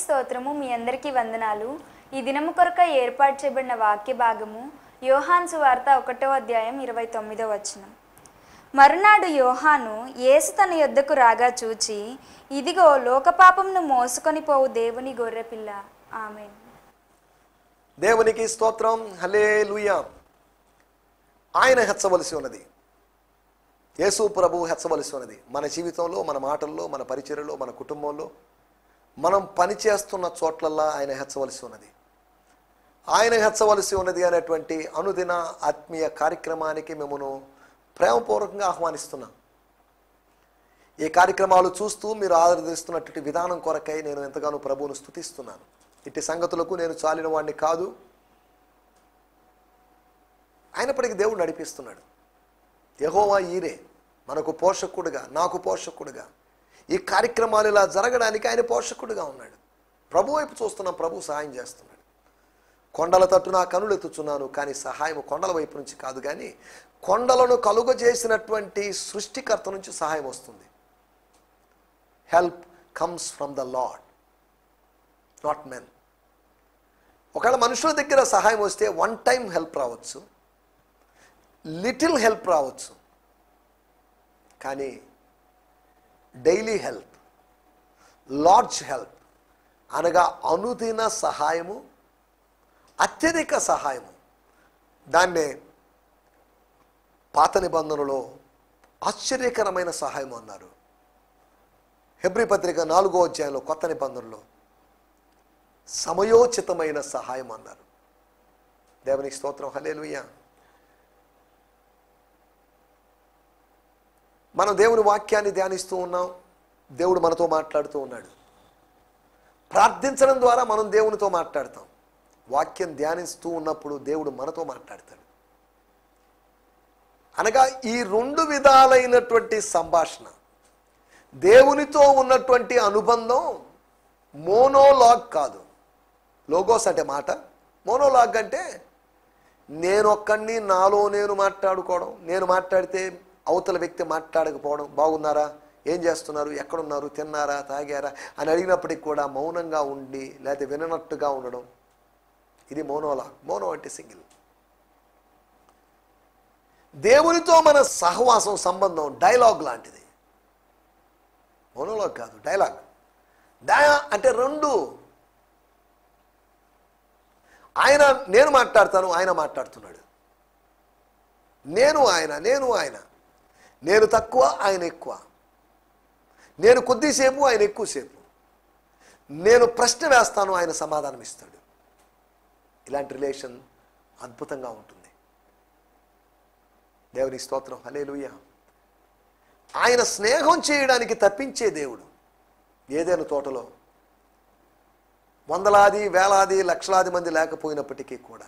స్తోత్రము మీ అందరికీ వందనాలు ఈ దినము కొరక ఏర్పాటు చేయబడిన వాక్య భాగము యోహాన్ సువార్త ఒకటో అధ్యాయం ఇరవై తొమ్మిదో వచనం మరునాడు యోహాను యేసు తన యొద్దకు రాగా చూచి ఇదిగో లోకపాపంను మోసుకొని పోవు దేవుని గొర్రెపిల్ల ఆమె దేవునికి స్తోత్రం హలే ఆయన హెచ్చవలసి ఉన్నది యేసు ప్రభు హెచ్చవలసి ఉన్నది మన జీవితంలో మన మాటల్లో మన పరిచర్యలో మన కుటుంబంలో మనం పనిచేస్తున్న చోట్లల్లా ఆయన హెచ్చవలసి ఉన్నది ఆయన హెచ్చవలసి ఉన్నది అనేటువంటి అనుదిన ఆత్మీయ కార్యక్రమానికి మిమ్మను ప్రేమపూర్వకంగా ఆహ్వానిస్తున్నాం ఈ కార్యక్రమాలు చూస్తూ మీరు ఆదరిస్తున్నటువంటి విధానం కొరకై నేను ఎంతగానో ప్రభువును స్తుతిస్తున్నాను ఇట్టి సంగతులకు నేను చాలిన వాడిని కాదు అయినప్పటికీ దేవుడు నడిపిస్తున్నాడు యహోవా ఈరే మనకు పోషకుడుగా నాకు పోషకుడుగా ఈ కార్యక్రమాలు ఇలా జరగడానికి ఆయన పోషకుడుగా ఉన్నాడు ప్రభు వైపు చూస్తున్నాం ప్రభు సహాయం చేస్తున్నాడు కొండల తట్టు నా కనులు ఎత్తుచున్నాను కానీ సహాయం కొండల వైపు నుంచి కాదు కానీ కొండలను కలుగజేసినటువంటి సృష్టికర్త నుంచి సహాయం వస్తుంది help comes from the lord not men ఒకవేళ మనుషుల దగ్గర సహాయం వస్తే వన్ టైం హెల్ప్ రావచ్చు లిటిల్ హెల్ప్ రావచ్చు కానీ డైలీ హెల్ప్ లార్జ్ హెల్ప్ అనగా అనుదిన సహాయము అత్యధిక సహాయము దాన్నే పాత నిబంధనలో ఆశ్చర్యకరమైన సహాయం అన్నారు హెబ్రి పత్రిక నాలుగో అధ్యాయంలో కొత్త నిబంధనలో సమయోచితమైన సహాయం అన్నారు దేవునికి స్తోత్రం హలేలుయ్యా మనం దేవుని వాక్యాన్ని ధ్యానిస్తూ ఉన్నాం దేవుడు మనతో మాట్లాడుతూ ఉన్నాడు ప్రార్థించడం ద్వారా మనం దేవునితో మాట్లాడతాం వాక్యం ధ్యానిస్తూ ఉన్నప్పుడు దేవుడు మనతో మాట్లాడతాడు అనగా ఈ రెండు విధాలైనటువంటి సంభాషణ దేవునితో ఉన్నటువంటి అనుబంధం మోనోలాగ్ కాదు లోగోస్ అంటే మాట మోనోలాగ్ అంటే నేను ఒక్కడిని నాలో నేను మాట్లాడుకోవడం నేను మాట్లాడితే అవతల వ్యక్తి మాట్లాడకపోవడం బాగున్నారా ఏం చేస్తున్నారు ఎక్కడున్నారు తిన్నారా తాగారా అని అడిగినప్పటికి కూడా మౌనంగా ఉండి లేకపోతే విననట్టుగా ఉండడం ఇది మోనోలాగ్ మోనో అంటే సింగిల్ దేవునితో మన సహవాసం సంబంధం డైలాగ్ లాంటిది మోనోలాగ్ కాదు డైలాగ్ డయా అంటే రెండు ఆయన నేను మాట్లాడతాను ఆయన మాట్లాడుతున్నాడు నేను ఆయన నేను ఆయన నేను తక్కువ ఆయన ఎక్కువ నేను కొద్దిసేపు ఆయన ఎక్కువసేపు నేను ప్రశ్న వేస్తాను ఆయన సమాధానం ఇస్తాడు ఇలాంటి రిలేషన్ అద్భుతంగా ఉంటుంది దేవుని స్తోత్రం హలేలుయ్య ఆయన స్నేహం చేయడానికి తప్పించే దేవుడు ఏదైనా తోటలో వందలాది వేలాది లక్షలాది మంది లేకపోయినప్పటికీ కూడా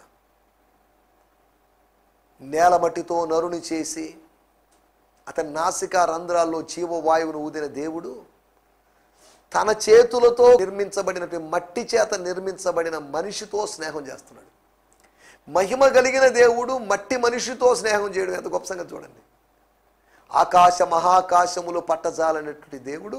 నేల మట్టితో నరుని చేసి అతని నాసిక రంధ్రాల్లో జీవవాయువును ఊదిన దేవుడు తన చేతులతో నిర్మించబడినటువంటి మట్టి చేత నిర్మించబడిన మనిషితో స్నేహం చేస్తున్నాడు మహిమ కలిగిన దేవుడు మట్టి మనిషితో స్నేహం చేయడం ఎంత గొప్ప సంగతి చూడండి ఆకాశ మహాకాశములు పట్టజాలనేటువంటి దేవుడు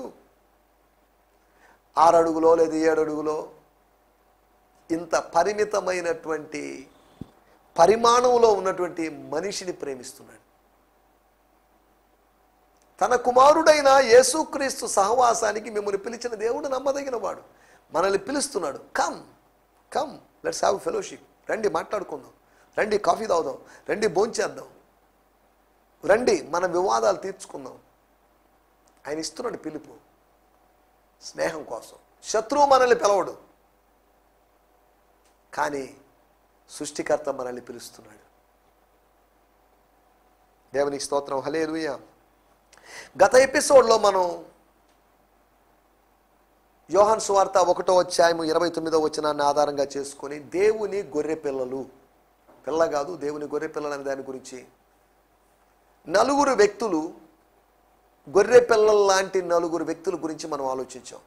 ఆరడుగులో లేదా ఏడడుగులో ఇంత పరిమితమైనటువంటి పరిమాణంలో ఉన్నటువంటి మనిషిని ప్రేమిస్తున్నాడు తన కుమారుడైన యేసుక్రీస్తు సహవాసానికి మిమ్మల్ని పిలిచిన దేవుడు నమ్మదగిన వాడు మనల్ని పిలుస్తున్నాడు come come let's have fellowship రండి మాట్లాడుకుందాం రండి కాఫీ తాగుదాం రండి భోంచేద్దాం రండి మన వివాదాలు తీర్చుకుందాం ఆయన ఇస్తున్నాడు పిలుపు స్నేహం కోసం శత్రువు మనల్ని పిలవడు కానీ సృష్టికర్త మనల్ని పిలుస్తున్నాడు దేవునికి స్తోత్రం హలే గత ఎపిసోడ్లో మనం యోహన్ సువార్త ఒకటో అధ్యాయము ఇరవై తొమ్మిదో వచనాన్ని ఆధారంగా చేసుకొని దేవుని గొర్రె పిల్లలు పిల్ల కాదు దేవుని గొర్రె పిల్లలు అనే దాని గురించి నలుగురు వ్యక్తులు గొర్రె పిల్లల లాంటి నలుగురు వ్యక్తుల గురించి మనం ఆలోచించాం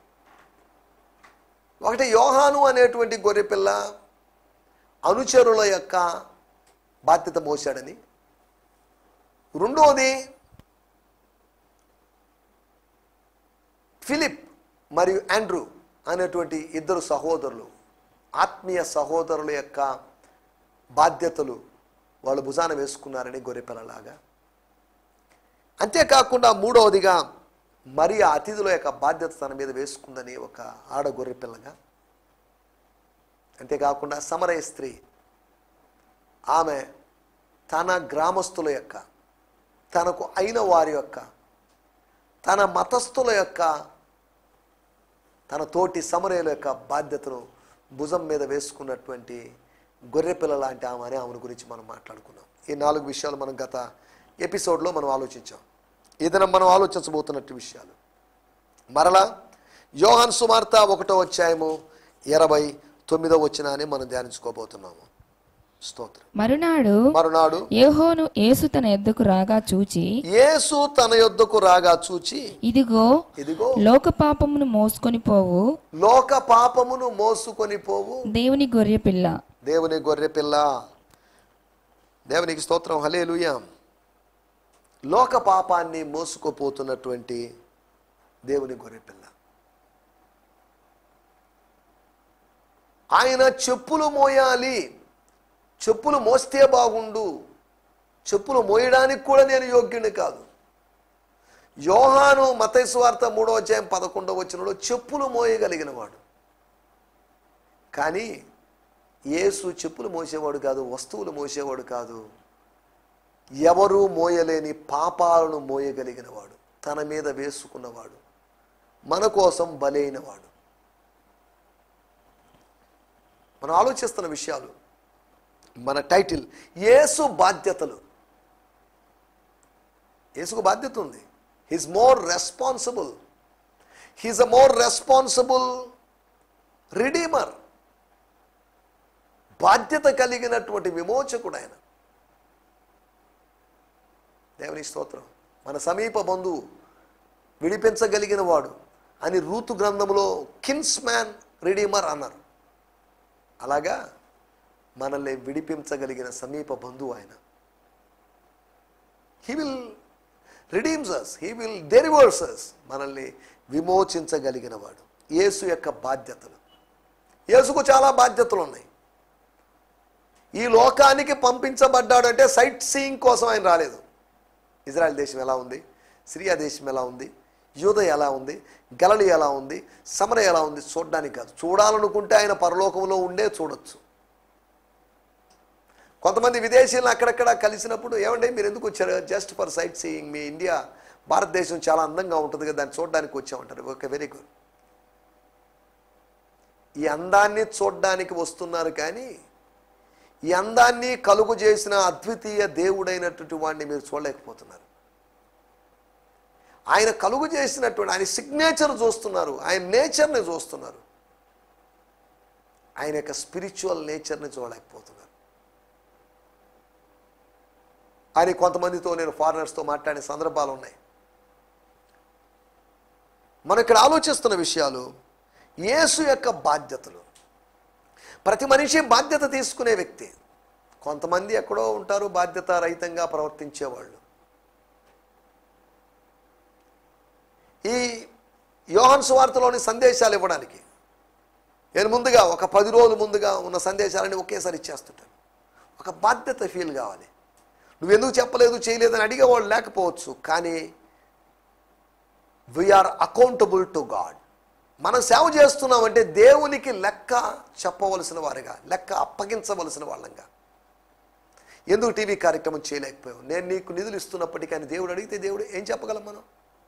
ఒకటి యోహాను అనేటువంటి గొర్రె పిల్ల అనుచరుల యొక్క బాధ్యత మోశాడని రెండోది ఫిలిప్ మరియు ఆండ్రూ అనేటువంటి ఇద్దరు సహోదరులు ఆత్మీయ సహోదరుల యొక్క బాధ్యతలు వాళ్ళు భుజాన వేసుకున్నారని గొర్రెపిల్లలాగా అంతేకాకుండా మూడవదిగా మరి ఆ అతిథుల యొక్క బాధ్యత తన మీద వేసుకుందని ఒక ఆడ గొర్రెపిల్లగా అంతేకాకుండా సమరయ స్త్రీ ఆమె తన గ్రామస్తుల యొక్క తనకు అయిన వారి యొక్క తన మతస్థుల యొక్క తన తోటి సమరయుల యొక్క బాధ్యతను భుజం మీద వేసుకున్నటువంటి గొర్రెపిల్ల లాంటి ఆమె అని ఆమెను గురించి మనం మాట్లాడుకున్నాం ఈ నాలుగు విషయాలు మనం గత ఎపిసోడ్లో మనం ఆలోచించాం ఏదైనా మనం ఆలోచించబోతున్నట్టు విషయాలు మరలా యోహాన్ సుమార్త ఒకటో అధ్యాయము ఇరవై తొమ్మిదో వచ్చిన అని మనం ధ్యానించుకోబోతున్నాము స్తోత్రం మరునాడు మరునాడు యోహోను యేసు తన ఎద్దకు రాగా చూచి యేసు తన యొద్దకు రాగా చూచి ఇదిగో ఇదిగో లోక పాపమును మోసుకొని పోవు లోక పాపమును మోసుకొని పోవు దేవుని గొర్రె పిల్ల దేవుని గొర్రె పిల్ల దేవునికి స్తోత్రం హలేలుయ లోక పాపాన్ని మోసుకుపోతున్నటువంటి దేవుని గొర్రె పిల్ల ఆయన చెప్పులు మోయాలి చెప్పులు మోస్తే బాగుండు చెప్పులు మోయడానికి కూడా నేను యోగ్యుని కాదు యోహాను మతైస్వార్త మూడో అధ్యాయం పదకొండవ వచనంలో చెప్పులు మోయగలిగిన వాడు కానీ యేసు చెప్పులు మోసేవాడు కాదు వస్తువులు మోసేవాడు కాదు ఎవరూ మోయలేని పాపాలను మోయగలిగిన వాడు తన మీద వేసుకున్నవాడు మన కోసం బలైనవాడు మనం ఆలోచిస్తున్న విషయాలు మన టైటిల్ యేసు బాధ్యతలు యేసుకు బాధ్యత ఉంది he's more responsible he's a more responsible redeemer బాధ్యత కలిగినటువంటి విమోచకుడు ఆయన దేవుని స్తోత్రం మన సమీప బంధువు విడిపించగలిగిన వాడు అని రూతు గ్రంథంలో కిన్స్ మ్యాన్ రిడీమర్ అన్నారు అలాగా మనల్ని విడిపించగలిగిన సమీప బంధువు ఆయన he will redeems us he will delivers us మనల్ని విమోచించగలిగిన వాడు యేసు యొక్క బాధ్యతలు యేసుకు చాలా బాధ్యతలు ఉన్నాయి ఈ లోకానికి పంపించబడ్డాడు అంటే సైట్ సీయింగ్ కోసం ఆయన రాలేదు ఇజ్రాయెల్ దేశం ఎలా ఉంది సిరియా దేశం ఎలా ఉంది యూద ఎలా ఉంది గలలి ఎలా ఉంది సమర ఎలా ఉంది చూడడానికి కాదు చూడాలనుకుంటే ఆయన పరలోకంలో ఉండే చూడొచ్చు కొంతమంది విదేశీయులను అక్కడక్కడ కలిసినప్పుడు ఏమండి మీరు ఎందుకు వచ్చారు జస్ట్ ఫర్ సైట్ సీయింగ్ మీ ఇండియా భారతదేశం చాలా అందంగా ఉంటుంది కదా దాన్ని చూడడానికి వచ్చామంటారు ఓకే వెరీ గుడ్ ఈ అందాన్ని చూడడానికి వస్తున్నారు కానీ ఈ అందాన్ని కలుగు చేసిన అద్వితీయ దేవుడైనటువంటి వాడిని మీరు చూడలేకపోతున్నారు ఆయన కలుగు చేసినటువంటి ఆయన సిగ్నేచర్ చూస్తున్నారు ఆయన నేచర్ని చూస్తున్నారు ఆయన యొక్క స్పిరిచువల్ నేచర్ని చూడలేకపోతున్నారు అని కొంతమందితో నేను ఫారినర్స్తో మాట్లాడిన సందర్భాలు ఉన్నాయి మనం ఇక్కడ ఆలోచిస్తున్న విషయాలు యేసు యొక్క బాధ్యతలు ప్రతి మనిషి బాధ్యత తీసుకునే వ్యక్తి కొంతమంది ఎక్కడో ఉంటారు బాధ్యత రహితంగా ప్రవర్తించేవాళ్ళు ఈ యోహన్ సువార్తలోని సందేశాలు ఇవ్వడానికి నేను ముందుగా ఒక పది రోజులు ముందుగా ఉన్న సందేశాలని ఒకేసారి ఇచ్చేస్తుంటాను ఒక బాధ్యత ఫీల్ కావాలి నువ్వెందుకు చెప్పలేదు చేయలేదని అడిగేవాళ్ళు లేకపోవచ్చు కానీ వీఆర్ అకౌంటబుల్ టు గాడ్ మనం సేవ చేస్తున్నామంటే దేవునికి లెక్క చెప్పవలసిన వారిగా లెక్క అప్పగించవలసిన వాళ్ళంగా ఎందుకు టీవీ కార్యక్రమం చేయలేకపోయావు నేను నీకు నిధులు ఇస్తున్నప్పటికీ కానీ దేవుడు అడిగితే దేవుడు ఏం చెప్పగలం మనం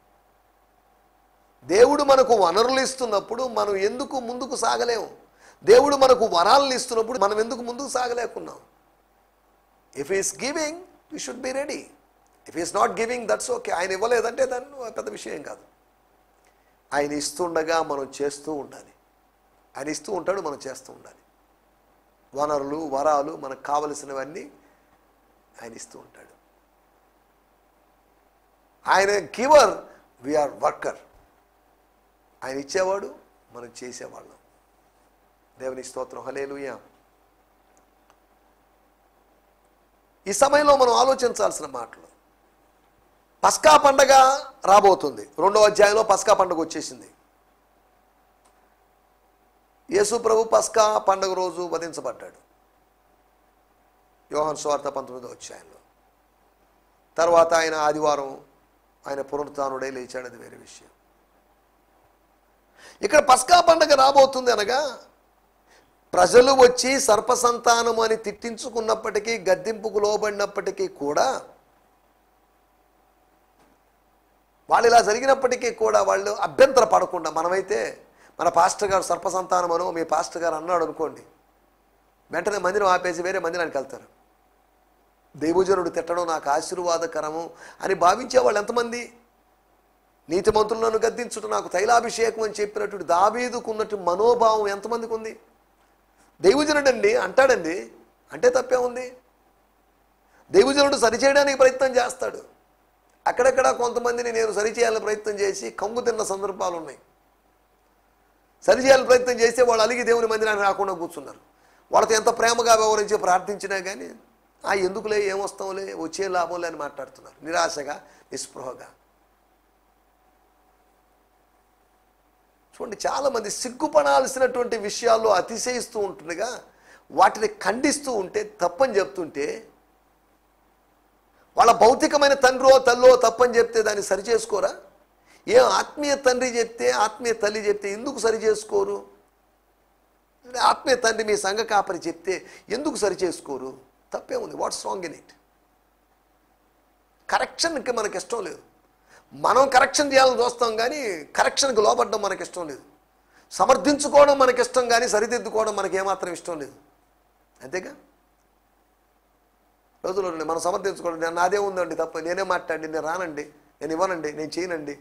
దేవుడు మనకు వనరులు ఇస్తున్నప్పుడు మనం ఎందుకు ముందుకు సాగలేము దేవుడు మనకు వరాలను ఇస్తున్నప్పుడు మనం ఎందుకు ముందుకు సాగలేకున్నాం if is giving we should be ready if is not giving that's okay ఆయన ఇవ్వలేదంటే దాన్ని పెద్ద విషయం కాదు ఆయన ఇస్తుండగా మనం చేస్తూ ఉండాలి ఆయన ఇస్తూ ఉంటాడు మనం చేస్తూ ఉండాలి వనరులు వరాలు మనకు కావలసినవన్నీ ఆయన ఇస్తూ ఉంటాడు ఆయన గివర్ వీఆర్ వర్కర్ ఆయన ఇచ్చేవాడు మనం చేసేవాళ్ళం దేవుని స్తోత్రం హలేలుయా ఈ సమయంలో మనం ఆలోచించాల్సిన మాటలు పస్కా పండగ రాబోతుంది రెండో అధ్యాయంలో పస్కా పండగ వచ్చేసింది యేసు ప్రభు పస్కా పండుగ రోజు వధించబడ్డాడు యోహన్ స్వార్థ పంతొమ్మిదో అధ్యాయంలో తర్వాత ఆయన ఆదివారం ఆయన పునరుత్నుడై లేచాడు అది వేరే విషయం ఇక్కడ పస్కా పండుగ రాబోతుంది అనగా ప్రజలు వచ్చి సర్పసంతానం అని తిట్టించుకున్నప్పటికీ గద్దింపుకు లోబడినప్పటికీ కూడా వాళ్ళు ఇలా జరిగినప్పటికీ కూడా వాళ్ళు అభ్యంతర పడకుండా మనమైతే మన పాస్టర్ గారు సర్పసంతానం అనో మీ పాస్టర్ గారు అన్నాడు అనుకోండి వెంటనే మందిరం ఆపేసి వేరే మందిరానికి వెళ్తారు దైవజనుడు తిట్టడం నాకు ఆశీర్వాదకరము అని భావించే వాళ్ళు ఎంతమంది నీతిమంతులు నన్ను గద్దించుట నాకు తైలాభిషేకం అని చెప్పినటువంటి దావీదుకున్నట్టు మనోభావం ఎంతమందికి ఉంది దైవజనుడు అండి అంటాడండి అంటే తప్పే ఉంది దైవజనుడు సరిచేయడానికి ప్రయత్నం చేస్తాడు అక్కడక్కడ కొంతమందిని నేను సరిచేయాలని ప్రయత్నం చేసి కంగు తిన్న సందర్భాలు ఉన్నాయి సరిచేయాలని ప్రయత్నం చేస్తే వాళ్ళు అలిగి దేవుని మందిరానికి రాకుండా కూర్చున్నారు వాళ్ళతో ఎంత ప్రేమగా వ్యవహరించి ప్రార్థించినా కానీ ఆ ఎందుకులే ఏమొస్తాంలే వచ్చే లాభంలే అని మాట్లాడుతున్నారు నిరాశగా నిస్పృహగా చూడండి చాలామంది సిగ్గుపడాల్సినటువంటి విషయాల్లో అతిశయిస్తూ ఉంటుండగా వాటిని ఖండిస్తూ ఉంటే తప్పని చెప్తుంటే వాళ్ళ భౌతికమైన తండ్రో తల్లో తప్పని చెప్తే దాన్ని సరి చేసుకోరా ఏ ఆత్మీయ తండ్రి చెప్తే ఆత్మీయ తల్లి చెప్తే ఎందుకు సరి చేసుకోరు ఆత్మీయ తండ్రి మీ సంఘ కాపరి చెప్తే ఎందుకు సరి చేసుకోరు తప్పే ఉంది వాట్స్ రాంగ్ ఇన్ ఇట్ కరెక్షన్కి మనకి ఇష్టం లేదు మనం కరెక్షన్ చేయాలని చూస్తాం కానీ కరెక్షన్కి లోపడడం మనకి ఇష్టం లేదు సమర్థించుకోవడం మనకి ఇష్టం కానీ సరిదిద్దుకోవడం మనకి ఏమాత్రం ఇష్టం లేదు అంతేగా రోజులో మనం సమర్థించుకోవడం నేను నాదే ఉందండి తప్ప నేనే మాట్లాడి నేను రానండి నేను ఇవ్వనండి నేను చేయనండి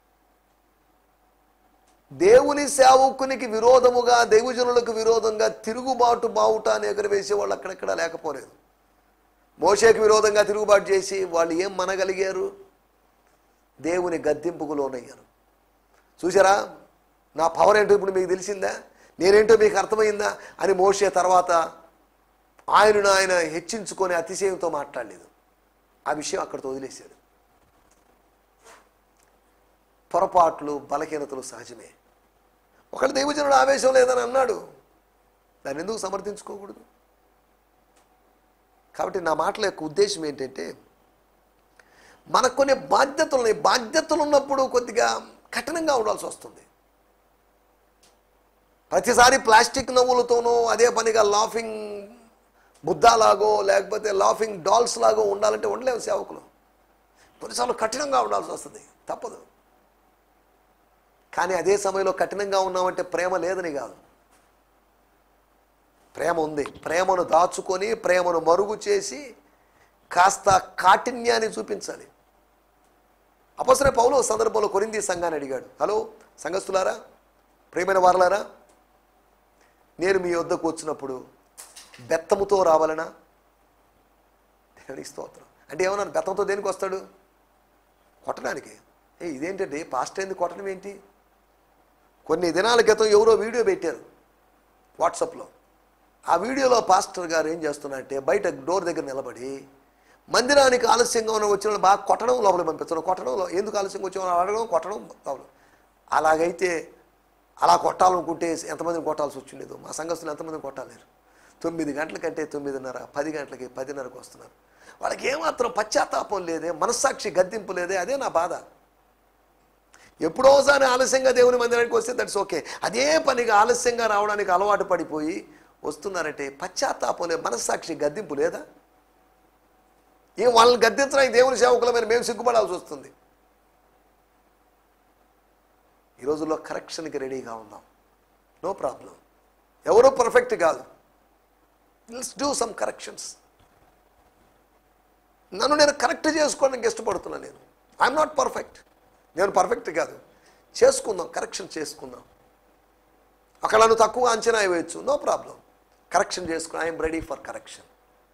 దేవుని సేవకునికి విరోధముగా దైవజనులకు విరోధంగా తిరుగుబాటు బావుట అని ఎగరవేసే వాళ్ళు అక్కడెక్కడ లేకపోలేదు మోషేకి విరోధంగా తిరుగుబాటు చేసి వాళ్ళు ఏం మనగలిగారు దేవుని గద్దింపుకు లోనయ్యారు చూసారా నా పవర్ ఏంటో ఇప్పుడు మీకు తెలిసిందా నేనేంటో మీకు అర్థమైందా అని మోసే తర్వాత ఆయనను ఆయన హెచ్చించుకొని అతిశయంతో మాట్లాడలేదు ఆ విషయం అక్కడితో వదిలేశాడు పొరపాట్లు బలహీనతలు సహజమే ఒకటి దైవజనుడు ఆవేశం లేదని అన్నాడు దాన్ని ఎందుకు సమర్థించుకోకూడదు కాబట్టి నా మాటల యొక్క ఉద్దేశం ఏంటంటే మనకు కొన్ని బాధ్యతలు ఉన్నాయి బాధ్యతలు ఉన్నప్పుడు కొద్దిగా కఠినంగా ఉండాల్సి వస్తుంది ప్రతిసారి ప్లాస్టిక్ నవ్వులతోనో అదే పనిగా లాఫింగ్ బుద్ధాలాగో లేకపోతే లాఫింగ్ డాల్స్ లాగో ఉండాలంటే ఉండలేము సేవకులు కొన్నిసార్లు కఠినంగా ఉండాల్సి వస్తుంది తప్పదు కానీ అదే సమయంలో కఠినంగా ఉన్నామంటే ప్రేమ లేదని కాదు ప్రేమ ఉంది ప్రేమను దాచుకొని ప్రేమను మరుగు చేసి కాస్త కాఠిన్యాన్ని చూపించాలి అపసరే పౌలు ఓ సందర్భంలో కొరింది సంఘాన్ని అడిగాడు హలో సంఘస్థులారా ప్రేమైన వారలారా నేను మీ వద్దకు వచ్చినప్పుడు బెత్తముతో రావాలనా దేవునికి స్తోత్రం అంటే ఏమన్నాను బెత్తంతో దేనికి వస్తాడు కొట్టడానికి ఏ ఇదేంటండి పాస్ట్ ఏంది కొట్టడం ఏంటి కొన్ని దినాల క్రితం ఎవరో వీడియో పెట్టారు వాట్సాప్లో ఆ వీడియోలో పాస్టర్ గారు ఏం చేస్తున్నారంటే బయట డోర్ దగ్గర నిలబడి మందిరానికి ఆలస్యంగా ఉన్న వచ్చిన వాళ్ళు బాగా కొట్టడం లోపల పంపించడం కొట్టడం లో- ఎందుకు ఆలస్యంగా వచ్చే వాళ్ళు అడగడం కొట్టడం లోపల అలాగైతే అలా కొట్టాలనుకుంటే ఎంతమందిని కొట్టాల్సి వచ్చిండేది మా సంఘస్థులు ఎంతమందిని కొట్టాలేరు తొమ్మిది గంటల కంటే తొమ్మిదిన్నర పది గంటలకి పదిన్నరకు వస్తున్నారు వాళ్ళకి ఏమాత్రం పశ్చాత్తాపం లేదే మనస్సాక్షి గద్దింపు లేదే అదే నా బాధ ఎప్పుడోసారి ఆలస్యంగా దేవుని మందిరానికి వస్తే దట్స్ ఓకే అదే పనిగా ఆలస్యంగా రావడానికి అలవాటు పడిపోయి వస్తున్నారంటే పశ్చాత్తాపం లేదు మనస్సాక్షి గద్దింపు లేదా ఏం వాళ్ళని గద్దించడానికి దేవుని సేవకులమైన మేము సిగ్గుపడాల్సి వస్తుంది ఈ రోజుల్లో కరెక్షన్కి రెడీగా ఉందాం నో ప్రాబ్లం ఎవరూ పర్ఫెక్ట్ కాదు లెట్స్ డూ సమ్ కరెక్షన్స్ నన్ను నేను కరెక్ట్ చేసుకోవడానికి ఇష్టపడుతున్నాను నేను ఐఎమ్ నాట్ పర్ఫెక్ట్ నేను పర్ఫెక్ట్ కాదు చేసుకుందాం కరెక్షన్ చేసుకుందాం అక్కడ నన్ను తక్కువ అంచనా వేయచ్చు నో ప్రాబ్లం కరెక్షన్ చేసుకుని ఐఎమ్ రెడీ ఫర్ కరెక్షన్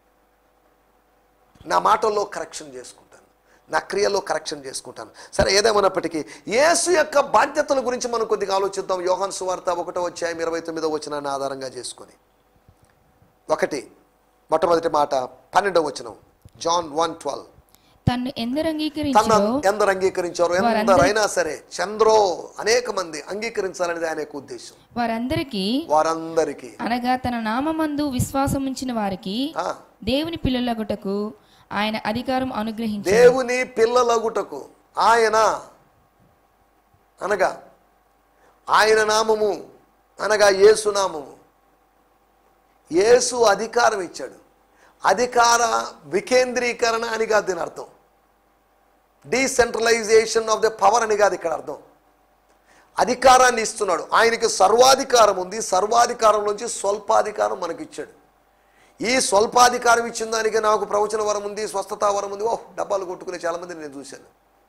నా మాటల్లో కరెక్షన్ చేసుకుంటాను నా క్రియలో కరెక్షన్ చేసుకుంటాను సరే ఏదేమైనప్పటికీ యేసు యొక్క బాధ్యతల గురించి మనం కొద్దిగా ఆలోచిద్దాం యోహాన్ సువార్త ఒకటో వచ్చాయి ఇరవై తొమ్మిదో వచ్చినాన్ని ఆధారంగా చేసుకొని ఒకటి మొట్టమొదటి మాట పన్నెండవ వచనం జాన్ వన్ ట్వెల్వ్ తన్ను ఎందరు తన అంగీకరించో ఎందరు అంగీకరించారు ఎందరైనా సరే చంద్రో అనేక మంది అంగీకరించాలనేది ఆయన యొక్క ఉద్దేశం వారందరికీ వారందరికీ అనగా తన నామమందు విశ్వాసముంచిన వారికి ఆ, దేవుని పిల్లలగుటకు ఆయన అధికారం అనుగ్రహించి దేవుని పిల్లలగుటకు ఆయన అనగా ఆయన నామము అనగా యేసు నామము యేసు అధికారం ఇచ్చాడు అధికార వికేంద్రీకరణ అని కాదు దీని అర్థం డీసెంట్రలైజేషన్ ఆఫ్ ద పవర్ అని కాదు ఇక్కడ అర్థం అధికారాన్ని ఇస్తున్నాడు ఆయనకి సర్వాధికారం ఉంది సర్వాధికారంలోంచి స్వల్పాధికారం మనకి ఇచ్చాడు ఈ స్వల్పాధికారం ఇచ్చిన దానికి నాకు ప్రవచన వరం ఉంది స్వస్థత వరం ఉంది ఓహ్ డబ్బాలు కొట్టుకునే చాలామంది నేను చూశాను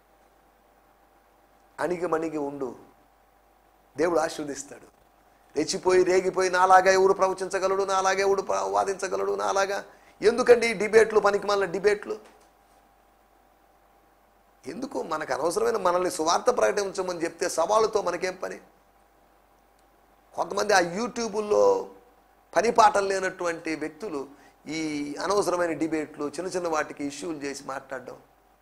అణిగి మణిగి ఉండు దేవుడు ఆశీర్వదిస్తాడు రెచ్చిపోయి రేగిపోయి నాలాగా ఎవడు ప్రవచించగలడు నాలాగా ఎవడు ప్ర- వాదించగలడు నాలాగా ఎందుకండి ఈ డిబేట్లు పనికి మళ్ళీ డిబేట్లు ఎందుకు మనకు అనవసరమైన మనల్ని సువార్త ప్రకటించమని చెప్తే సవాళ్ళతో మనకేం పని కొంతమంది ఆ యూట్యూబుల్లో పని పాటలు లేనటువంటి వ్యక్తులు ఈ అనవసరమైన డిబేట్లు చిన్న చిన్న వాటికి ఇష్యూలు చేసి మాట్లాడడం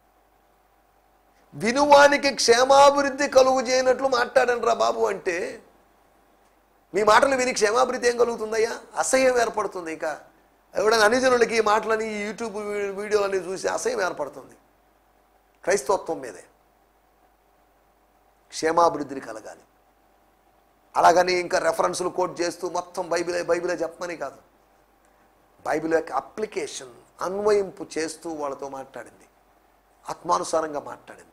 వినువానికి క్షేమాభివృద్ధి కలుగు చేయనట్లు మాట్లాడండి రా బాబు అంటే మీ మాటలు విని క్షేమాభివృద్ధి ఏం కలుగుతుందయ్యా అసహ్యం ఏర్పడుతుంది ఇంకా ఎవడైనా అనుజనులకి ఈ మాటలని ఈ యూట్యూబ్ వీ- వీడియోలని చూసి అసహ్యం ఏర్పడుతుంది క్రైస్తవత్వం మీదే క్షేమాభివృద్ధిని కలగాలి అలాగని ఇంకా రెఫరెన్సులు కోట్ చేస్తూ మొత్తం బైబిలే బైబిలే చెప్పమని కాదు బైబిల్ యొక్క అప్లికేషన్ అన్వయింపు చేస్తూ వాళ్ళతో మాట్లాడింది ఆత్మానుసారంగా మాట్లాడింది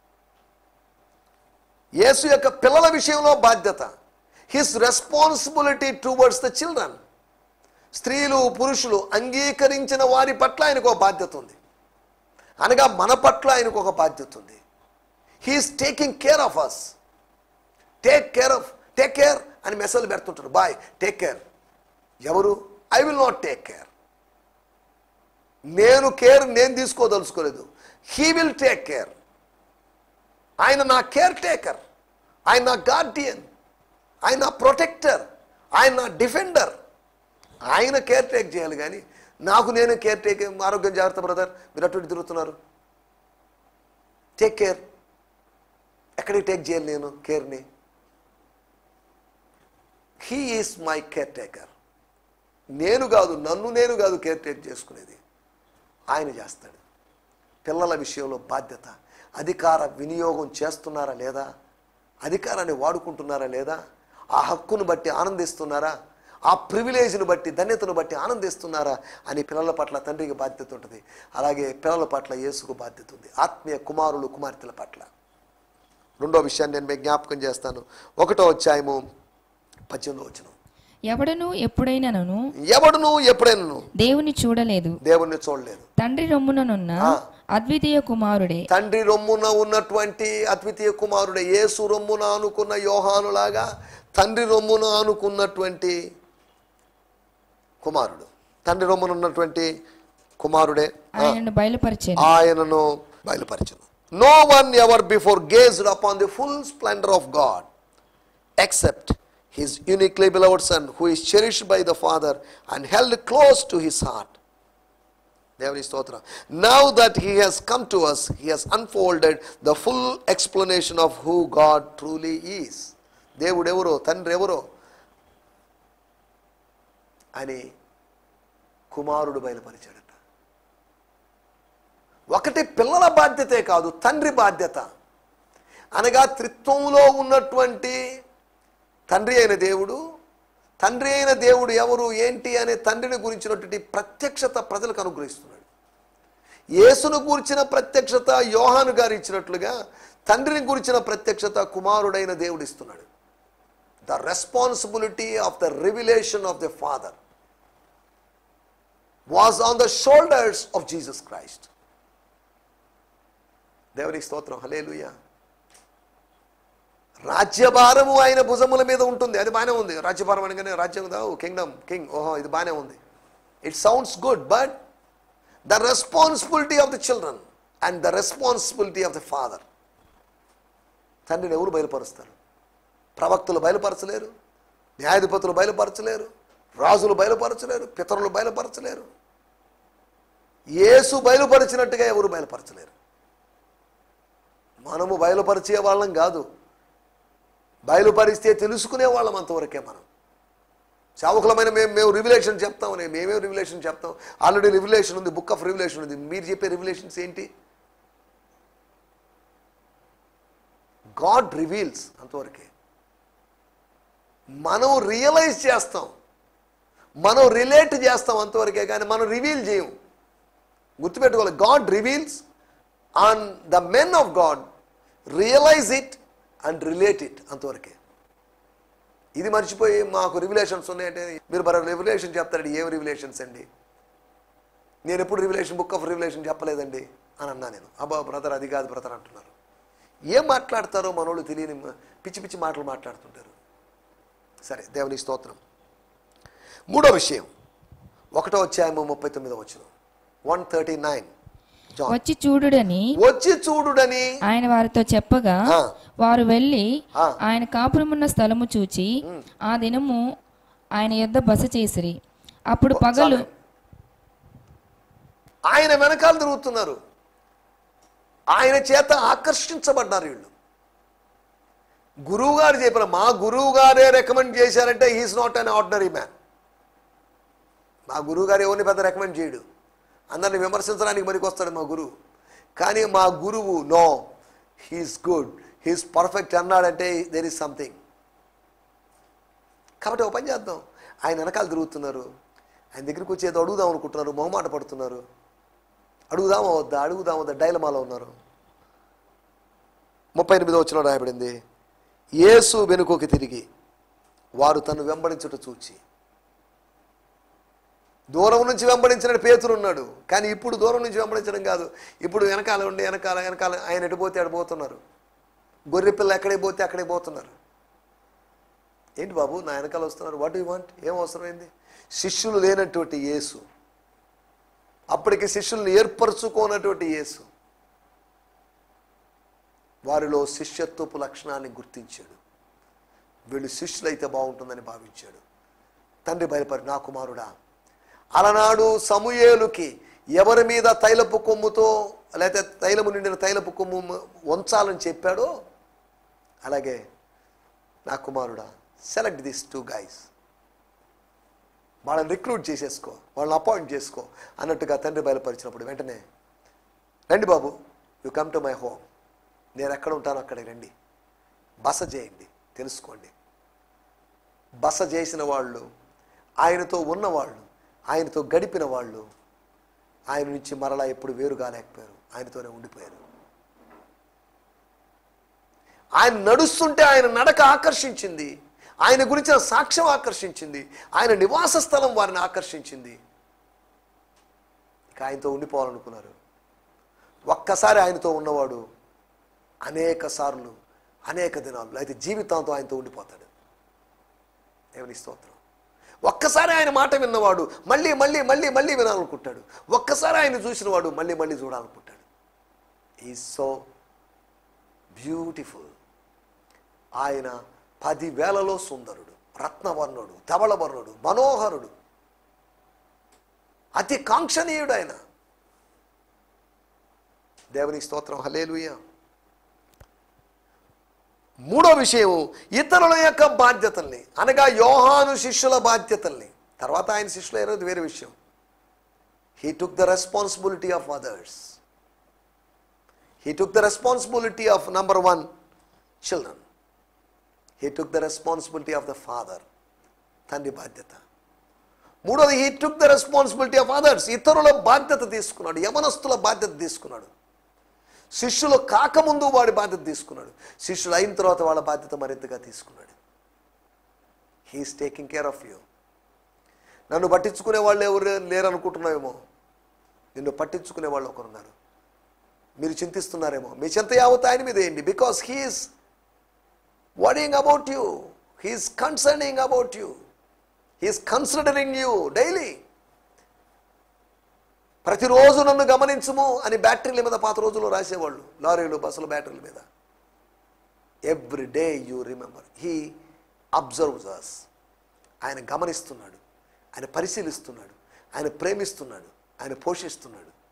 యేసు యొక్క పిల్లల విషయంలో బాధ్యత his responsibility towards the children స్త్రీలు పురుషులు అంగీకరించిన వారి పట్ల ఆయనకు ఒక బాధ్యత ఉంది అనగా మన పట్ల ఆయనకు ఒక బాధ్యత ఉంది he is taking care of us take care of take care అని మెసేజ్ పెడుతుంటారు బాయ్ టేక్ కేర్ ఎవరు I will not take care నేను కేర్ నేను తీసుకోదలుచుకోలేదు హీ విల్ టేక్ కేర్ ఆయన నా కేర్ టేకర్ ఆయన నా గార్డియన్ ఆయన నా ప్రొటెక్టర్ ఆయన నా డిఫెండర్ ఆయన కేర్ టేక్ చేయాలి కానీ నాకు నేను కేర్ టేక్ ఆరోగ్యం జాగ్రత్త బ్రదర్ మీరు అటు ఇటు తిరుగుతున్నారు టేక్ కేర్ ఎక్కడికి టేక్ చేయాలి నేను కేర్ని he is my caretaker నేను కాదు నన్ను నేను కాదు కేర్ టేక్ చేసుకునేది ఆయన చేస్తాడు పిల్లల విషయంలో బాధ్యత అధికార వినియోగం చేస్తున్నారా లేదా అధికారాన్ని వాడుకుంటున్నారా లేదా ఆ హక్కును బట్టి ఆనందిస్తున్నారా ఆ ప్రివిలేజ్ను బట్టి ధన్యతను బట్టి ఆనందిస్తున్నారా అని పిల్లల పట్ల తండ్రికి బాధ్యత ఉంటుంది అలాగే పిల్లల పట్ల యేసుకు బాధ్యత ఉంది ఆత్మీయ కుమారులు కుమార్తెల పట్ల రెండో విషయాన్ని నేను మీకు జ్ఞాపకం చేస్తాను ఒకటో అధ్యాయము పద్దెనిమిదో వచనం ఎవడను ఎప్పుడైనాను ఎవడును ఎప్పుడైనా దేవుని చూడలేదు దేవుణ్ణి చూడలేదు తండ్రి రొమ్ముననున్న అద్వితీయ కుమారుడే తండ్రి రొమ్మున ఉన్నటువంటి అద్వితీయ కుమారుడే యేసు రొమ్మున ఆనుకున్న యోహానులాగా తండ్రి రొమ్మున ఆనుకున్నటువంటి కుమారుడు తండ్రి రొమ్మున ఉన్నటువంటి కుమారుడే ఆయనను బయలుపరిచాను ఆయనను బయలుపరచను no one ever before gazed upon the full splendour of God except his uniquely beloved son who is cherished by the father and held close to his heart దేవుని స్తోత్రం now that he has come to us he has unfolded the full explanation of who God truly is దేవుడు ఎవరో తండ్రి ఎవరో అని కుమారుడు బయలుపరిచాడట ఒకటి పిల్లల బాధ్యతే కాదు తండ్రి బాధ్యత అనగా త్రిత్వంలో ఉన్నటువంటి తండ్రి అయిన దేవుడు తండ్రి అయిన దేవుడు ఎవరు ఏంటి అనే తండ్రిని గురించినటువంటి ప్రత్యక్షత ప్రజలకు అనుగ్రహిస్తున్నాడు యేసును గురించిన ప్రత్యక్షత యోహాను గారు ఇచ్చినట్లుగా తండ్రిని గురించిన ప్రత్యక్షత కుమారుడైన దేవుడు ఇస్తున్నాడు the responsibility of the revelation of the father was on the shoulders of Jesus Christ దేవునికి స్తోత్రం హలేలుయా రాజ్యభారము ఆయన భుజముల మీద ఉంటుంది అది బాగానే ఉంది రాజ్యభారం అనగానే రాజ్యం కింగ్డమ్ కింగ్ ఓహో ఇది బాగానే ఉంది it sounds good but the responsibility of the children and the responsibility of the father తండ్రిని ఎవరు బయలుపరుస్తారు ప్రవక్తలు బయలుపరచలేరు న్యాయాధిపతులు బయలుపరచలేరు రాజులు బయలుపరచలేరు పితరులు బయలుపరచలేరు యేసు బయలుపరిచినట్టుగా ఎవరు బయలుపరచలేరు మనము బయలుపరిచే వాళ్ళం కాదు బయలుపరిస్తే తెలుసుకునే వాళ్ళం అంతవరకే మనం సేవకులమైన మేము మేము రివిలేషన్ చెప్తామని మేమేం రివిలేషన్ చెప్తాం ఆల్రెడీ రివిలేషన్ ఉంది బుక్ ఆఫ్ రివిలేషన్ ఉంది మీరు చెప్పే రివిలేషన్స్ ఏంటి గాడ్ రివీల్స్ అంతవరకే మనం రియలైజ్ చేస్తాం మనం రిలేట్ చేస్తాం అంతవరకే కానీ మనం రివీల్ చేయం గుర్తుపెట్టుకోవాలి God reveals on the men of God realise it and relate it అంతవరకే ఇది మర్చిపోయి మాకు రివిలేషన్స్ ఉన్నాయంటే మీరు మరి రివిలేషన్ చెప్తారండి ఏం రివిలేషన్స్ అండి నేను ఎప్పుడు రివిలేషన్ బుక్ ఆఫ్ రివిలేషన్ చెప్పలేదండి అని అన్నా నేను అబ్బా బ్రదర్ అది కాదు బ్రదర్ అంటున్నారు ఏం మాట్లాడతారో మనోళ్ళు తెలియని మ- పిచ్చి పిచ్చి మాటలు మాట్లాడుతుంటారు సరే దేవుని స్తోత్రం మూడో విషయం ఒకటో అధ్యాయము ముప్పై తొమ్మిదో వచ్చిన వన్ థర్టీ నైన్ వచ్చి చూడుడని వచ్చి చూడుడని ఆయన వారితో చెప్పగా ఆ. వారు వెళ్ళి ఆ. ఆయన కాపురమున్న స్థలము చూచి ఆ దినము ఆయన యొద్ద బస చేసిరి అప్పుడు పగలు ఆయన వెనకాల తిరుగుతున్నారు ఆయన చేత ఆకర్షించబడ్డారు వీళ్ళు గురువు గారు చెప్పిన మా గురువు గారే రికమెండ్ చేశారంటే he is not an ordinary man మా గురువు గారు ఎవరిని పెద్ద రికమెండ్ చేయడు అందరిని విమర్శించడానికి పనికి వస్తాడు మా గురువు కానీ మా గురువు no he's good he's perfect అన్నాడంటే దెర్ ఇస్ సంథింగ్ కాబట్టి ఒక పని చేద్దాం ఆయన వెనకాల తిరుగుతున్నారు ఆయన దగ్గరికి వచ్చి ఏదో అడుగుదాం అనుకుంటున్నారు మొహమాట పడుతున్నారు అడుగుదామా వద్దా అడుగుదామా వద్దా డైలమాలో ఉన్నారు ముప్పై ఎనిమిదో వచ్చిన రాయబడింది యేసు వెనుకకి తిరిగి వారు తను వెంబడించుట చూచి దూరం నుంచి వెంబడించిన పేతురు ఉన్నాడు కానీ ఇప్పుడు దూరం నుంచి వెంబడించడం కాదు ఇప్పుడు వెనకాల ఉండి వెనకాల వెనకాల ఆయన ఎటు పోతే అటు పోతున్నారు గొర్రె పిల్ల ఎక్కడే పోతే అక్కడే పోతున్నారు ఏంటి బాబు నా వెనకాల వస్తున్నారు వాట్ యు వాంట్ ఏం అవసరమైంది శిష్యులు లేనటువంటి యేసు అప్పటికి శిష్యుల్ని ఏర్పరచుకోనటువంటి యేసు వారిలో శిష్యత్వపు లక్షణాన్ని గుర్తించాడు వీళ్ళు శిష్యులైతే బాగుంటుందని భావించాడు తండ్రి బయలుపరి నా కుమారుడా అలనాడు సమూయేలుకి ఎవరి మీద తైలపు కొమ్ముతో లేకపోతే తైలము నిండిన తైలపు కొమ్ము వంచాలని చెప్పాడో అలాగే నా కుమారుడా సెలెక్ట్ దిస్ టూ గైస్ వాళ్ళని రిక్రూట్ చేసేసుకో వాళ్ళని అపాయింట్ చేసుకో అన్నట్టుగా తండ్రి బయలుపరిచినప్పుడు వెంటనే రండి బాబు you come to my home నేను ఎక్కడ ఉంటానో అక్కడికి రండి బస చేయండి తెలుసుకోండి బస చేసిన వాళ్ళు ఆయనతో ఉన్నవాళ్ళు ఆయనతో గడిపిన వాళ్ళు ఆయన నుంచి మరలా ఎప్పుడు వేరు కాలేకపోయారు ఆయనతోనే ఉండిపోయారు ఆయన నడుస్తుంటే ఆయన నడక ఆకర్షించింది ఆయన గురించిన సాక్ష్యం ఆకర్షించింది ఆయన నివాస స్థలం వారిని ఆకర్షించింది ఇక ఆయనతో ఉండిపోవాలనుకున్నారు ఒక్కసారి ఆయనతో ఉన్నవాడు అనేక సార్లు అనేక దినాలు అయితే జీవితాంతం ఆయనతో ఉండిపోతాడు దేవుని స్తోత్రం ఒక్కసారి ఆయన మాట విన్నవాడు మళ్ళీ మళ్ళీ మళ్ళీ మళ్ళీ వినాలనుకుంటాడు ఒక్కసారి ఆయన చూసినవాడు మళ్ళీ మళ్ళీ చూడాలనుకుంటాడు ఈ సో బ్యూటిఫుల్ ఆయన పదివేలలో సుందరుడు రత్నవర్ణుడు ధవళవర్ణుడు మనోహరుడు అతి కాంక్షణీయుడు ఆయన దేవునికి స్తోత్రం హలేలుయ మూడో విషయం ఇతరుల యొక్క బాధ్యతల్ని అనగా యోహాను శిష్యుల బాధ్యతల్ని తర్వాత ఆయన శిష్యులు అయినది వేరే విషయం he took the responsibility of others he took the responsibility of number one children he took the responsibility of the father తండ్రి బాధ్యత మూడోది he took the responsibility of others ఇతరుల బాధ్యత తీసుకున్నాడు యమనస్తుల బాధ్యత తీసుకున్నాడు శిష్యులు కాకముందు వాడి బాధ్యత తీసుకున్నాడు శిష్యులు అయిన తర్వాత వాళ్ళ బాధ్యత మరింతగా తీసుకున్నాడు he is taking care of you నన్ను పట్టించుకునే వాళ్ళు ఎవరు లేరు అనుకుంటున్నావేమో నిన్ను పట్టించుకునే వాళ్ళు ఒకరున్నారు మీరు చింతిస్తున్నారేమో మీ చింత యావత్ ఆయన మీద వేయండి because he is worrying about you he is concerning about you he is considering you daily ప్రతిరోజు నన్ను గమనించుము అని బ్యాటరీల మీద పాత రోజుల్లో రాసేవాళ్ళు లారీలు బస్సుల బ్యాటరీల మీద every day you remember he observes us ఆయన గమనిస్తున్నాడు ఆయన పరిశీలిస్తున్నాడు ఆయన ప్రేమిస్తున్నాడు ఆయన పోషిస్తున్నాడు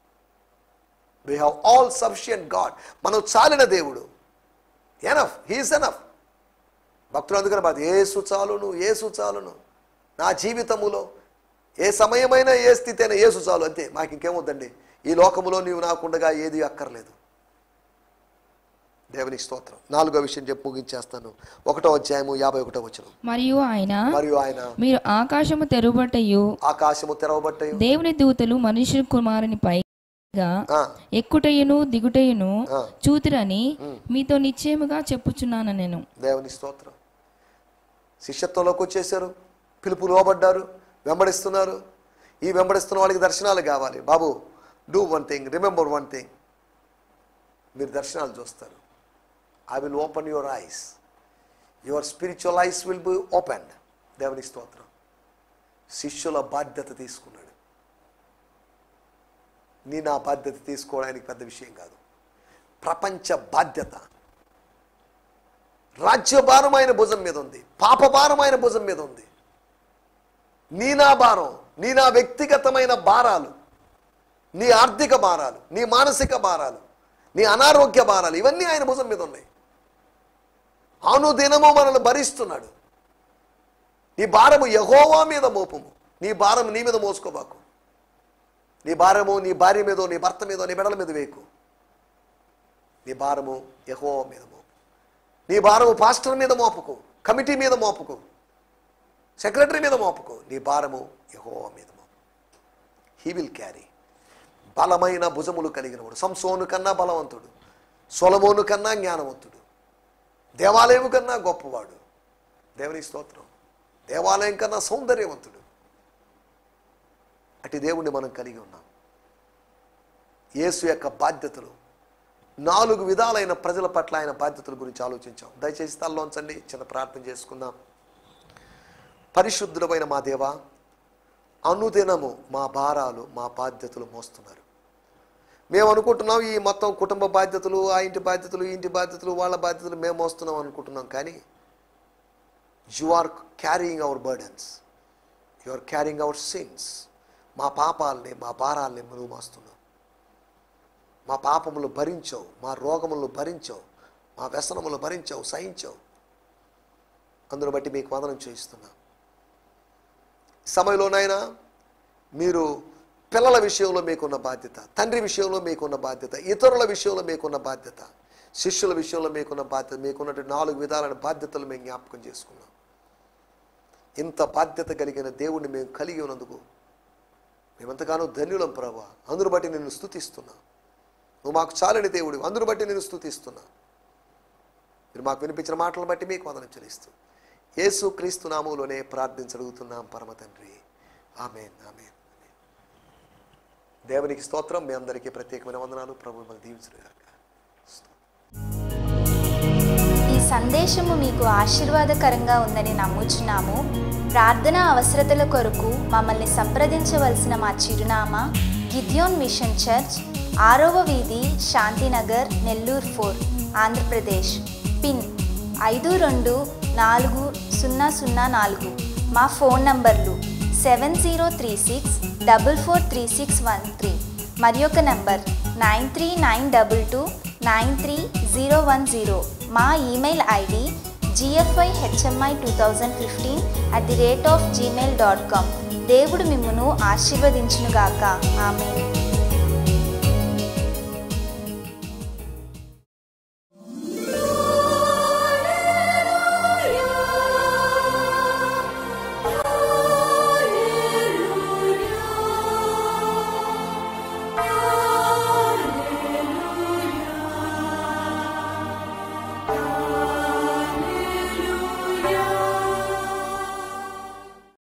we have all sufficient God మనం చాలిన దేవుడు ఎనఫ్ హీస్ ఎనఫ్ భక్తులు అందుకని బాధ ఏసు చాలును ఏసు చాలును నా జీవితములో ఏ సమయమైనా ఏ స్థితి అయినా ఏసు చాలు అంతే మాకు ఇంకేమొద్దండి ఈ లోకములో నీవు నాకుండగా ఏది అక్కర్లేదు దేవునికి స్తోత్రం నాలుగో విషయం చెప్పి ముగించేస్తాను ఒకటో అధ్యాయము యాభై ఒకటో వచనం మరియు ఆయన మరియు ఆయన మీరు ఆకాశము తెరుబట్టయు ఆకాశము తెరవబట్టే దేవుని దూతలు మనుష్య కుమారుని పైగా ఆ, ఎక్కుటయును దిగుటయును ఆ. చూతురని మీతో నిశ్చయముగా చెప్పుచున్నాను నేను దేవుని స్తోత్రం శిష్యత్వంలోకి వచ్చేసారు పిలుపు లోబడ్డారు వెంబడిస్తున్నారు ఈ వెంబడిస్తున్న వాళ్ళకి దర్శనాలు కావాలి బాబు do one thing remember one thing మీరు దర్శనాలు చూస్తారు I will open your eyes your spiritual eyes will be open దేవుని స్తోత్రం శిష్యుల బాధ్యత తీసుకున్నాడు నీ నా బాధ్యత తీసుకోవడానికి పెద్ద విషయం కాదు ప్రపంచ బాధ్యత రాజ్యభారం ఆయన భుజం మీద ఉంది పాపభారం ఆయన భుజం మీద ఉంది నీ నా భారం నీ నా వ్యక్తిగతమైన భారాలు నీ ఆర్థిక భారాలు నీ మానసిక భారాలు నీ అనారోగ్య భారాలు ఇవన్నీ ఆయన భుజం మీద ఉన్నాయి అను దినము మనల్ని భరిస్తున్నాడు నీ భారము యహోవా మీద మోపము నీ భారం నీ మీద మోసుకోబాకు నీ భారము నీ భార్య మీదో నీ భర్త మీదో నీ బిడల మీద వేకు నీ భారము యహోవా మీద మోపు నీ భారము పాస్టర్ మీద మోపకు కమిటీ మీద మోపకు సెక్రటరీ మీద మోపకు నీ భారము యహోవా మీద మోపు హీ విల్ క్యారీ బలమైన భుజములు కలిగినవాడు సంసోను కన్నా బలవంతుడు సొలమోను కన్నా జ్ఞానవంతుడు దేవాలయం కన్నా గొప్పవాడు దేవుని స్తోత్రం దేవాలయం కన్నా సౌందర్యవంతుడు అటు దేవుణ్ణి మనం కలిగి ఉన్నాం యేసు యొక్క బాధ్యతలు నాలుగు విధాలైన ప్రజల పట్ల ఆయన బాధ్యతల గురించి ఆలోచించాం దయచేసి తల్లోంచండి చిన్న ప్రార్థన చేసుకుందాం పరిశుద్ధుడమైన మా దేవ అనుదినము మా భారాలు మా బాధ్యతలు మోస్తున్నారు మేము అనుకుంటున్నాం ఈ మొత్తం కుటుంబ బాధ్యతలు ఆ ఇంటి బాధ్యతలు ఈ ఇంటి బాధ్యతలు వాళ్ళ బాధ్యతలు మేము మోస్తున్నాం అనుకుంటున్నాం కానీ you are carrying our burdens you are carrying our sins మా పాపాలని మా భారాల్ని నువ్వు మోస్తున్నావు మా పాపములు భరించావు మా రోగములను భరించావు మా వ్యసనములు భరించావు సహించావు అందును బట్టి మీకు వందనం చేయిస్తున్నా ఈ సమయంలోనైనా మీరు పిల్లల విషయంలో మీకున్న బాధ్యత తండ్రి విషయంలో మీకున్న బాధ్యత ఇతరుల విషయంలో మీకున్న బాధ్యత శిష్యుల విషయంలో మీకున్న బాధ్యత మీకున్నటువంటి నాలుగు విధాలైన బాధ్యతలు మేము జ్ఞాపకం చేసుకున్నాం ఇంత బాధ్యత కలిగిన దేవుణ్ణి మేము కలిగి ఉన్నందుకు మేమెంతగానో ధన్యులం ప్రభా అందును బట్టి నేను స్తుతిస్తున్నా నువ్వు మాకు చాలని దేవుడు అందును బట్టి నేను స్తుతిస్తున్నా మీరు మాకు వినిపించిన మాటలను బట్టి మీకు వందనం చెల్లిస్తూ యేసు క్రీస్తు నామంలోనే ప్రార్థించగలుగుతున్నాం పరమ తండ్రి ఆమెన్ ఆమెన్ దేవునికి స్తోత్రం మీ అందరికీ ప్రత్యేకమైన వందనాలు ప్రభు మన దీవించుగాక ఈ సందేశము మీకు ఆశీర్వాదకరంగా ఉందని నమ్ముచున్నాము ప్రార్థన అవసరతల కొరకు మమ్మల్ని సంప్రదించవలసిన మా చిరునామా గిద్యోన్ మిషన్ చర్చ్ ఆరవ వీధి శాంతినగర్ నెల్లూరు ఫోర్ ఆంధ్రప్రదేశ్ పిన్ ఐదు రెండు నాలుగు సున్నా సున్నా నాలుగు మా ఫోన్ నంబర్లు seven zero three six double four three six one three మరి ఒక number nine three nine double two nine three zero one zero మా email ID GFI HMI two thousand fifteen at the rate of Gmail dot com దేవుడు మిమ్మును ఆశీర్వదించునుగాక ఆమె